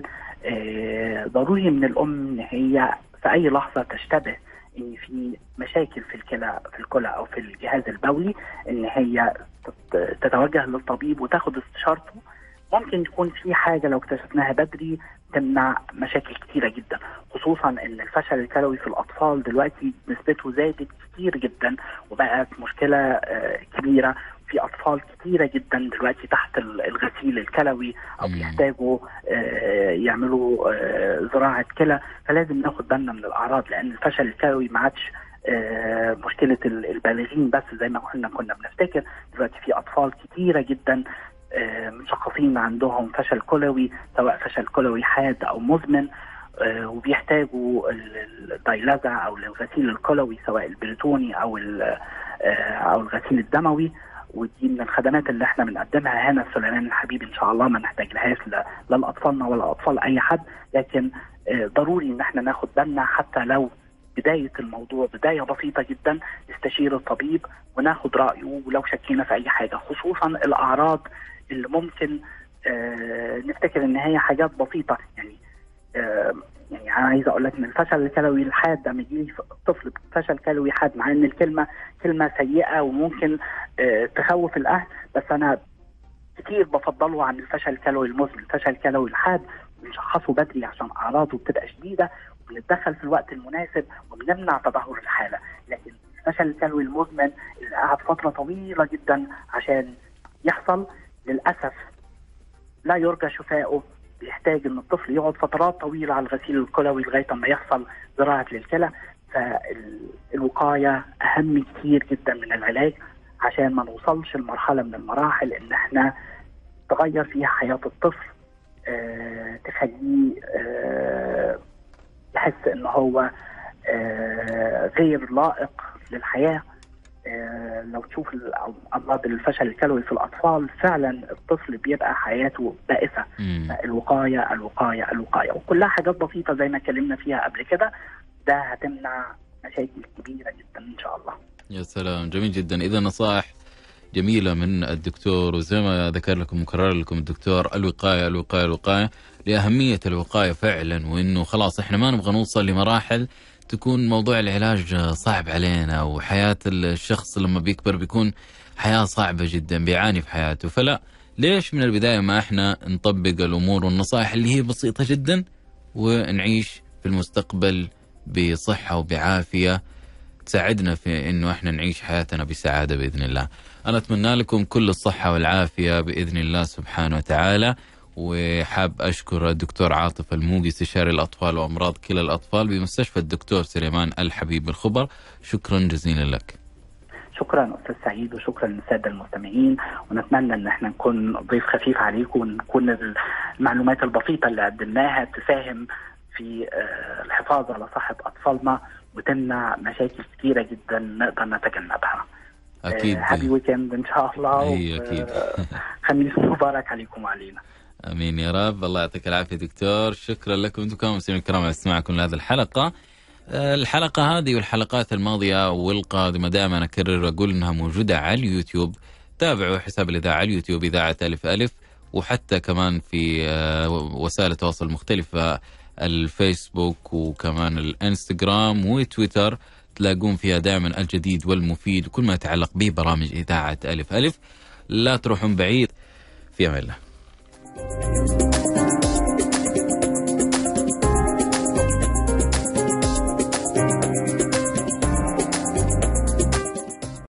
آه، ضروري من الام ان هي في اي لحظه تشتبه ان في مشاكل في الكلى في الكلى او في الجهاز البولي ان هي تت- تتوجه للطبيب وتاخد استشارته ممكن يكون في حاجه لو اكتشفناها بدري تمنع مشاكل كتيره جدا خصوصا ان الفشل الكلوي في الاطفال دلوقتي نسبته زادت كتير جدا وبقت مشكله آه، كبيره في اطفال كتيره جدا دلوقتي تحت ال- الغسيل الكلوي او مم. بيحتاجوا آه، يعملوا آه، زراعه كلى فلازم ناخد بالنا من الاعراض لان الفشل الكلوي ما عادش آه، مشكله ال- البالغين بس زي ما كنا كنا بنفتكر دلوقتي في اطفال كتيره جدا آه، مشخصين عندهم فشل كلوي سواء فشل كلوي حاد او مزمن آه، وبيحتاجوا ال- ال- الدايلازا او الغسيل الكلوي سواء البريتوني او ال- آه، او الغسيل الدموي ودي من الخدمات اللي احنا بنقدمها هنا في سليمان الحبيب ان شاء الله ما نحتاجلهاش ل- لا لاطفالنا ولا اطفال اي حد لكن آه، ضروري ان احنا ناخد بالنا حتى لو بدايه الموضوع بدايه بسيطه جدا نستشير الطبيب وناخد رايه ولو شكينا في اي حاجه خصوصا الاعراض اللي ممكن آه، نفتكر ان هي حاجات بسيطه يعني آه، يعني انا عايز اقول لك ان الفشل الكلوي الحاد لما يجي لي طفل بفشل كلوي حاد مع ان الكلمه كلمه سيئه وممكن آه، تخوف الاهل بس انا كتير بفضله عن الفشل الكلوي المزمن الفشل الكلوي الحاد بنشخصه بدري عشان اعراضه بتبقى شديده وبنتدخل في الوقت المناسب وبنمنع تدهور الحاله لكن الفشل الكلوي المزمن اللي قعد فتره طويله جدا عشان يحصل للاسف لا يرجى شفائه بيحتاج ان الطفل يقعد فترات طويله على الغسيل الكلوي لغايه ما يحصل زراعه للكلى فالوقايه اهم كتير جدا من العلاج عشان ما نوصلش لمرحله من المراحل ان احنا تغير فيها حياه الطفل آه تخليه آه يحس ان هو آه غير لائق للحياه آه، لو تشوف ال- امراض الفشل الكلوي في الاطفال فعلا الطفل بيبقى حياته بائسه مم. الوقايه الوقايه الوقايه وكلها حاجات بسيطه زي ما اتكلمنا فيها قبل كده ده هتمنع مشاكل كبيره جدا ان شاء الله يا سلام جميل جدا اذا نصائح جميله من الدكتور وزي ما ذكر لكم مكرر لكم الدكتور الوقايه الوقايه الوقايه لاهميه الوقايه فعلا وانه خلاص احنا ما نبغى نوصل لمراحل تكون موضوع العلاج صعب علينا وحياه الشخص لما بيكبر بيكون حياه صعبه جدا بيعاني في حياته فلا ليش من البدايه ما احنا نطبق الامور والنصائح اللي هي بسيطه جدا ونعيش في المستقبل بصحه وبعافيه تساعدنا في انه احنا نعيش حياتنا بسعاده باذن الله. انا اتمنى لكم كل الصحه والعافيه باذن الله سبحانه وتعالى وحاب اشكر الدكتور عاطف الموقي استشاري الاطفال وامراض كلى الاطفال بمستشفى الدكتور سليمان الحبيب الخبر شكرا جزيلا لك. شكرا استاذ سعيد وشكرا للساده المستمعين ونتمنى ان احنا نكون ضيف خفيف عليكم ونكون المعلومات البسيطه اللي قدمناها تساهم في آه، الحفاظ على صحه اطفالنا وتمنع مشاكل كثيره جدا نقدر نتجنبها. اكيد هابي ويكند ان شاء الله أي و- أكيد. خميس مبارك عليكم وعلينا. امين يا رب الله يعطيك العافيه دكتور شكرا لكم انتم كمان مستمعين الكرام على استماعكم لهذه الحلقه آه، الحلقه هذه والحلقات الماضيه والقادمه دائما اكرر اقول انها موجوده على اليوتيوب تابعوا حساب الاذاعه على اليوتيوب اذاعه الف الف وحتى كمان في آه، وسائل التواصل المختلفه الفيسبوك وكمان الانستغرام وتويتر تلاقون فيها دائما الجديد والمفيد وكل ما يتعلق ببرامج اذاعه الف الف لا تروحون بعيد في امان الله